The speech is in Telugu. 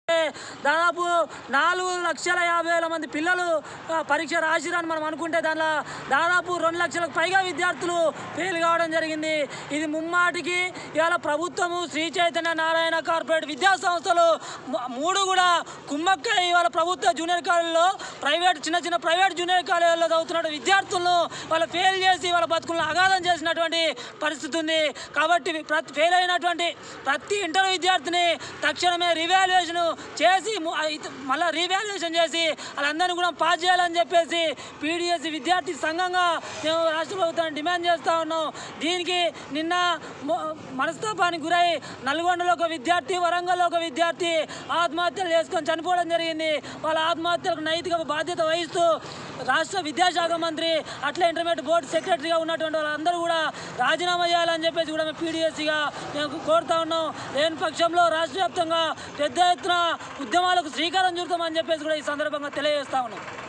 దాదాపు నాలుగు లక్షల యాభై వేల మంది పిల్లలు ఆ, పరీక్ష రాసిరని మనం అనుకుంటే దానిలో దాదాపు రెండు లక్షలకు పైగా విద్యార్థులు ఫెయిల్ కావడం జరిగింది ఇది ముమ్మాటికి ఇవాళ ప్రభుత్వము శ్రీ చైతన్య నారాయణ కార్పొరేట్ విద్యా సంస్థలు ము- మూడు కూడా కుమ్మక్కై ఇవాళ ప్రభుత్వ జూనియర్ కాలేజీలో ప్రైవేట్ చిన్న చిన్న ప్రైవేట్ జూనియర్ కాలేజీలో చదువుతున్న విద్యార్థులను వాళ్ళ ఫెయిల్ చేసి వాళ్ళ బతుకులను అగాధం చేసినటువంటి పరిస్థితి ఉంది కాబట్టి ప్రతి ఫెయిల్ అయినటువంటి ప్రతి ఇంటర్ విద్యార్థిని తక్షణమే రివాల్యుయేషన్ చేసి ము- ఐ- మళ్ళా రీవాల్యుయేషన్ చేసి వాళ్ళందరినీ కూడా పాస్ చేయాలని చెప్పేసి పీడిఎస్ విద్యార్థి సంఘంగా మేము రాష్ట్ర ప్రభుత్వాన్ని డిమాండ్ చేస్తూ ఉన్నాం దీనికి నిన్న మొ- మనస్తాపానికి గురై నల్గొండలో ఒక విద్యార్థి వరంగల్లో ఒక విద్యార్థి ఆత్మహత్యలు చేసుకొని చనిపోవడం జరిగింది వాళ్ళ ఆత్మహత్యలకు నైతిక బాధ్యత వహిస్తూ రాష్ట్ర విద్యాశాఖ మంత్రి అట్లా ఇంటర్మీడియట్ బోర్డు సెక్రటరీగా ఉన్నటువంటి వాళ్ళందరూ కూడా రాజీనామా చేయాలని చెప్పేసి కూడా మేము పీడిఎస్సిగా మేము కోరుతా ఉన్నాం లేని పక్షంలో రాష్ట్ర వ్యాప్తంగా పెద్ద ఎత్తున ఉద్యమాలకు శ్రీకారం చుడతామని చెప్పేసి కూడా ఈ సందర్భంగా తెలియజేస్తా ఉన్నాం